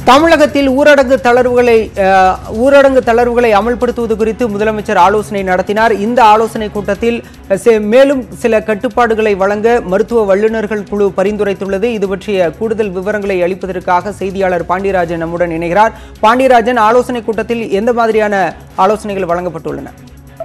தமிழகத்தில் ஊரடங்கு தளர்வுகளை அஹ், ஊரடங்கு தளர்வுகளை அமல்படுத்துவது குறித்து முதலமைச்சர் ஆலோசனை நடத்தினார் இந்த ஆலோசனை கூட்டத்தில் அஹ், செ- மேலும் சில கட்டுப்பாடுகளை வழங்க மருத்துவ வல்லுநர்கள் குழு பரிந்துரைத்துள்ளது இது பற்றிய கூடுதல் விவரங்களை அளிப்பதற்காக செய்தியாளர் பாண்டியராஜன் நம்முடன் இணைகிறார் பாண்டியராஜன் ஆலோசனை கூட்டத்தில் எந்த மாதிரியான ஆலோசனைகள் வழங்கப்பட்டுள்ளன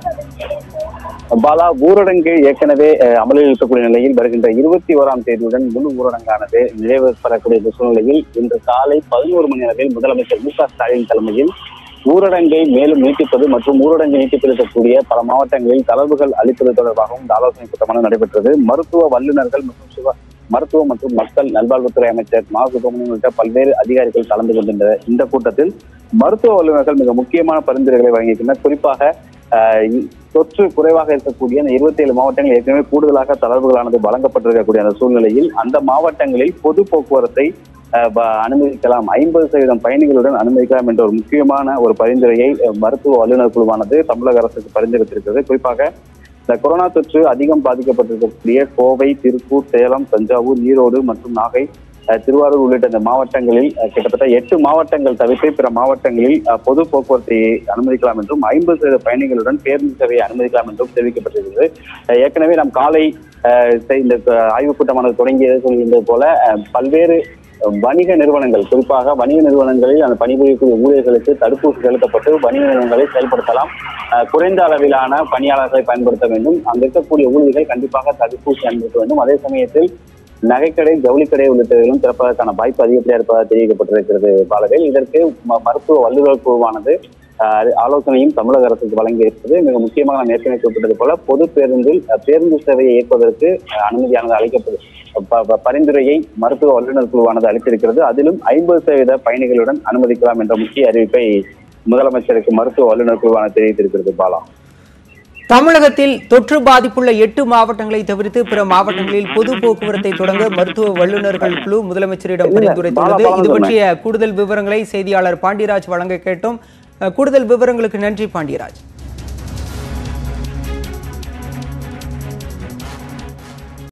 பாலா ஊரடங்கு ஏற்கனவே அஹ், அமலில் இருக்கக்கூடிய நிலையில் வருகின்ற இருபத்தி ஓராம் தேதியுடன் முழு ஊரடங்கானது நிறைவு பெறக்கூடிய சூழ்நிலையில் இன்று காலை பதினோரு மணி அளவில் முதலமைச்சர் மு க ஸ்டாலின் தலைமையில் ஊரடங்கை மேலும் நீட்டிப்பது மற்றும் ஊரடங்கை நீட்டிப்பிருக்கக்கூடிய பல மாவட்டங்களில் தளர்வுகள் அளிப்பது தொடர்பாகவும் இந்த ஆலோசனை கூட்டமானது நடைபெற்றது மருத்துவ வல்லுநர்கள் மற்றும் சுக மருத்துவ மற்றும் மக்கள் நல்வாழ்வுத்துறை அமைச்சர் மா சுப்பிரமணியன் உள்ளிட்ட பல்வேறு அதிகாரிகள் கலந்து கொண்டிருந்த இந்த கூட்டத்தில் மருத்துவ வல்லுநர்கள் மிக முக்கியமான பரிந்துரைகளை வழங்கியிருக்கின்றனர் குறிப்பாக ஆஹ் இ- தொற்று குறைவாக இருக்கக்கூடிய அந்த இருபத்தி ஏழு மாவட்டங்கள் ஏற்கனவே கூடுதலாக தளர்வுகளானது வழங்கப்பட்டிருக்கக்கூடிய அந்த சூழ்நிலையில் அந்த மாவட்டங்களில் பொது போக்குவரத்தை ஆஹ் ப- அனுமதிக்கலாம் ஐம்பது சதவீதம் பயணிகளுடன் அனுமதிக்கலாம் என்ற ஒரு முக்கியமான ஒரு பரிந்துரையை அஹ், மருத்துவ வல்லுநர் குழுவானது தமிழக அரசுக்கு பரிந்துரைத்திருக்கிறது குறிப்பாக இந்த கொரோனா தொற்று அதிகம் பாதிக்கப்பட்டிருக்கக்கூடிய கோவை திருப்பூர் சேலம் தஞ்சாவூர் ஈரோடு மற்றும் நாகை அஹ், திருவாரூர் உள்ளிட்ட இந்த மாவட்டங்களில் அஹ், கிட்டத்தட்ட எட்டு மாவட்டங்கள் தவிர்த்து பிற மாவட்டங்களில் அஹ், பொது போக்குவரத்தை அனுமதிக்கலாம் என்றும் ஐம்பது சதவீத பயணிகளுடன் பேருந்து சேவையை அனுமதிக்கலாம் என்றும் தெரிவிக்கப்பட்டிருக்கிறது அஹ், ஏற்கனவே நாம் காலை அஹ், செ- இந்த அஹ், ஆய்வுக் கூட்டமானது தொடங்கியது சொல்கின்றது போல அஹ், பல்வேறு அஹ், வணிக நிறுவனங்கள் குறிப்பாக வணிக நிறுவனங்களில் அந்த பணிபுரியக்கூடிய ஊழியர்களுக்கு தடுப்பூசி செலுத்தப்பட்டு வணிக நிறுவனங்களை செயல்படுத்தலாம் அஹ், குறைந்த அளவிலான பணியாளர்களை பயன்படுத்த வேண்டும் அங்க இருக்கக்கூடிய ஊழியர்கள் கண்டிப்பாக தடுப்பூசி அனுமதிக்க வேண்டும் அதே சமயத்தில் நகைக்கடை ஜவுளிக்கடை உள்ளிட்டவைகளும் திறப்பதற்கான வாய்ப்பு அதிகப்படியாக இருப்பதாக தெரிவிக்கப்பட்டிருக்கிறது பாலவேல் இதற்கு ம- மருத்துவ வல்லுநர் குழுவானது ஆஹ், ஆலோசனையும் தமிழக அரசுக்கு வழங்கி இருக்கிறது மிக முக்கியமாக நாம் ஏற்கனவே குறிப்பிட்டது போல பொது பேருந்தில் அஹ், பேருந்து சேவையை இயக்குவதற்கு அஹ், அனுமதியானது அளிக்கப்படும் ப- ப- பரிந்துரையை மருத்துவ வல்லுநர் குழுவானது அளித்திருக்கிறது அதிலும் ஐம்பது சதவீத பயணிகளுடன் அனுமதிக்கலாம் என்ற முக்கிய அறிவிப்பை முதலமைச்சருக்கு மருத்துவ வல்லுநர் குழுவானது தெரிவித்திருக்கிறது பாலா தமிழகத்தில் தொற்று பாதிப்புள்ள எட்டு மாவட்டங்களை தவிர்த்து பிற மாவட்டங்களில் பொது போக்குவரத்தை தொடங்க மருத்துவ வல்லுநர்கள் குழு முதலமைச்சரிடம் இல்ல, பரிந்துரைத்துள்ளது பாலா, பாலா இது பற்றிய கூடுதல் விவரங்களை செய்தியாளர் பாண்டியராஜ் வழங்க கேட்டோம் அஹ், கூடுதல் விவரங்களுக்கு நன்றி பாண்டியராஜ்